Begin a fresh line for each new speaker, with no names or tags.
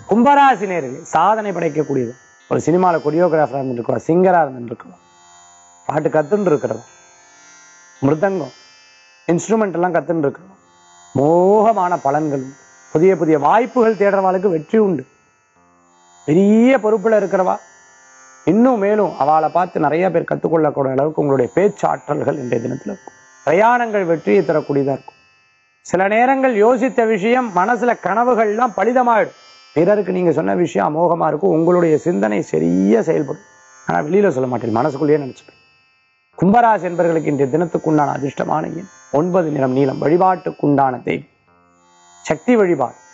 கும்பராசி நேர்கள் சாதனை படைக்கக்கூடியது ஒரு சினிமாவில் கொரியோகிராஃபராக இருந்துருக்கோம் சிங்கராக இருந்துருக்கோம் பாட்டு கத்துன்னு இருக்கிறோம் மிருதங்கம் இன்ஸ்ட்ருமெண்ட் எல்லாம் கத்துன்னு இருக்கிறோம் மோகமான பலன்கள் உண்டு. புதிய புதிய வாய்ப்புகள் தேடுறவாளுக்கு வெற்றி உண்டு பெரிய பொறுப்புல இருக்கிறவா இன்னும் மேலும் அவளை பார்த்து நிறைய பேர் கற்றுக்கொள்ளக்கூடிய அளவுக்கு உங்களுடைய பேச்சாற்றல்கள் இன்றைய தினத்துல இருக்கும் பிரயாணங்கள் வெற்றியை தரக்கூடியதா இருக்கும் சில நேரங்கள் யோசித்த விஷயம் மனசுல கனவுகள்லாம் பலிதமாயிடும் பிறருக்கு நீங்க சொன்ன விஷயம் அமோகமா இருக்கும் உங்களுடைய சிந்தனை சரியா செயல்படும் ஆனா வெளியில சொல்ல மாட்டேன் மனசுக்குள்ளேயே நினைச்சுப்பேன் கும்பராசி என்பவர்களுக்கு இன்றைய தினத்துக்குண்டான அதிர்ஷ்டமான எண் ஒன்பது நிறம் நீளம் வழிபாட்டுக்குண்டான தெய்வம் சக்தி வழிபாடு